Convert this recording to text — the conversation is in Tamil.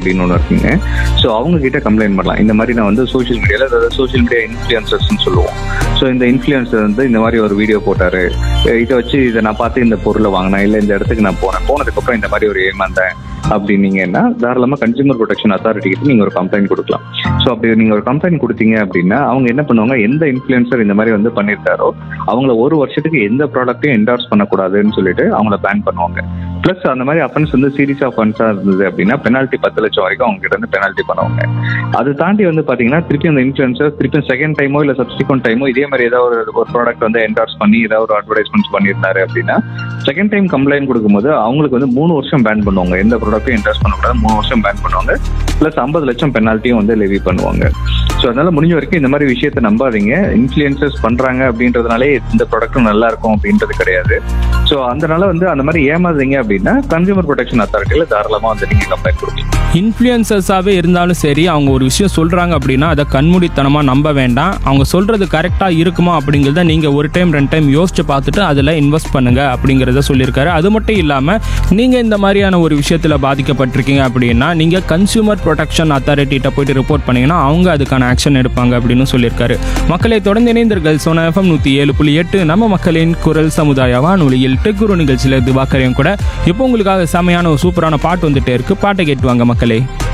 அப்படின்னு ஒன்று இருக்குங்க ஸோ அவங்க கிட்ட கம்ப்ளைண்ட் பண்ணலாம் இந்த மாதிரி நான் வந்து சோஷியல் மீடியாவில் அதாவது சோஷியல் மீடியா இன்ஃப்ளூயன்சர்ஸ்னு சொல்லுவோம் ஸோ இந்த இன்ஃப்ளூயன்சர் வந்து இந்த மாதிரி ஒரு வீடியோ போட்டாரு இதை வச்சு இதை நான் பார்த்து இந்த பொருளை வாங்கினேன் இல்லை இந்த இடத்துக்கு நான் போனேன் போனதுக்கப்புறம் இந்த மாதிரி ஒரு ஏமாந்தேன் அப்படின்னீங்கன்னா தாராளமாக கன்சியூமர் ப்ரொடெக்ஷன் அத்தாரிட்டி கிட்ட நீங்கள் ஒரு கம்ப்ளைண்ட் கொடுக்கலாம் ஸோ அப்படி நீங்கள் ஒரு கம்ப்ளைண்ட் கொடுத்தீங்க அப்படின்னா அவங்க என்ன பண்ணுவாங்க எந்த இன்ஃப்ளூயன்சர் இந்த மாதிரி வந்து பண்ணியிருக்காரோ அவங்கள ஒரு வருஷத்துக்கு எந்த ப்ராடக்ட்டையும் என்டார்ஸ் பண்ணக்கூடாதுன்னு சொல்லிட்டு அவங்கள பேன் பண்ணுவாங்க ப்ளஸ் அந்த மாதிரி அஃபென்ஸ் வந்து சீரியஸ் ஆஃப் அஃபென்ஸாக இருந்தது அப்படின்னா பெனால்ட்டி பத்து லட்சம் வரைக்கும் அவங்க கிட்ட இருந்து பெனால்ட்டி பண்ணுவாங்க அது தாண்டி வந்து பார்த்தீங்கன்னா திருப்பி அந்த இன்ஃப்ளூயன்சர் திருப்பி செகண்ட் டைமோ இல்லை சப்சிக்வெண்ட் டைமோ இதே மாதிரி ஏதாவது ஒரு ஒரு ப்ராடக்ட் வந்து என்டார்ஸ் பண்ணி ஏதாவது ஒரு அட்வர்டைஸ்மெண்ட்ஸ் பண்ணியிருந்தாரு அப்படின்னா செகண்ட் டைம் கம்ப்ளைண்ட் கொடுக்கும்போது அவங்களுக்கு வந்து மூணு வருஷம் பேன் பண்ணுவாங்க எந்த ப்ராடக்ட்டும் என்டார்ஸ் பண்ணக்கூடாது மூணு வருஷம் பேன் பண்ணுவாங்க ப்ளஸ் ஐம்பது லட்சம் பெனால்ட்டியும் வந்து லெவி பண்ணுவாங்க ஸோ அதனால முடிஞ்ச வரைக்கும் இந்த மாதிரி விஷயத்தை நம்பாதீங்க இன்ஃப்ளூயன்சஸ் பண்றாங்க அப்படின்றதுனாலே இந்த ப்ராடக்ட்டும் நல்லா இருக்கும் அப்படின்றது கிடையாது ஸோ அதனால வந்து அந்த மாதிரி ஏமாந்தீங்க அப்படின்னா கன்சியூமர் ப்ரொடெக்ஷன் அத்தாரிட்டியில் தாராளமாக வந்து நீங்க கம்ப்ளைண்ட் கொடுக்கலாம் இன்ஃப்ளூயன்சர்ஸாகவே இருந்தாலும் சரி அவங்க ஒரு விஷயம் சொல்கிறாங்க அப்படின்னா அதை கண்மூடித்தனமாக நம்ப வேண்டாம் அவங்க சொல்கிறது கரெக்டாக இருக்குமா அப்படிங்கிறத நீங்கள் ஒரு டைம் ரெண்டு டைம் யோசிச்சு பார்த்துட்டு அதில் இன்வெஸ்ட் பண்ணுங்க அப்படிங்கிறத சொல்லியிருக்காரு அது மட்டும் இல்லாமல் நீங்கள் இந்த மாதிரியான ஒரு விஷயத்தில் பாதிக்கப்பட்டிருக்கீங்க அப்படின்னா நீங்கள் கன்சியூமர் ப்ரொடெக்ஷன் அத்தாரிட்டிகிட்ட போயிட்டு ரிப்போர்ட் பண்ணீங்கன்னா அவங்க அதுக்கான ஆக்ஷன் எடுப்பாங்க அப்படின்னு சொல்லியிருக்காரு மக்களை தொடர்ந்து இணைந்தீர்கள் சோனா எஃப்எம் நூற்றி ஏழு புள்ளி எட்டு நம்ம மக்களின் குரல் சமுதாய வானொலியில் டெக்குரு நிகழ்ச்சியில் திவாக்கரையும் கூட இப்போ உங்களுக்காக செமையான ஒரு சூப்பரான பாட்டு வந்துட்டே இருக்கு பாட்டை கேட்டுவாங்க மக்களே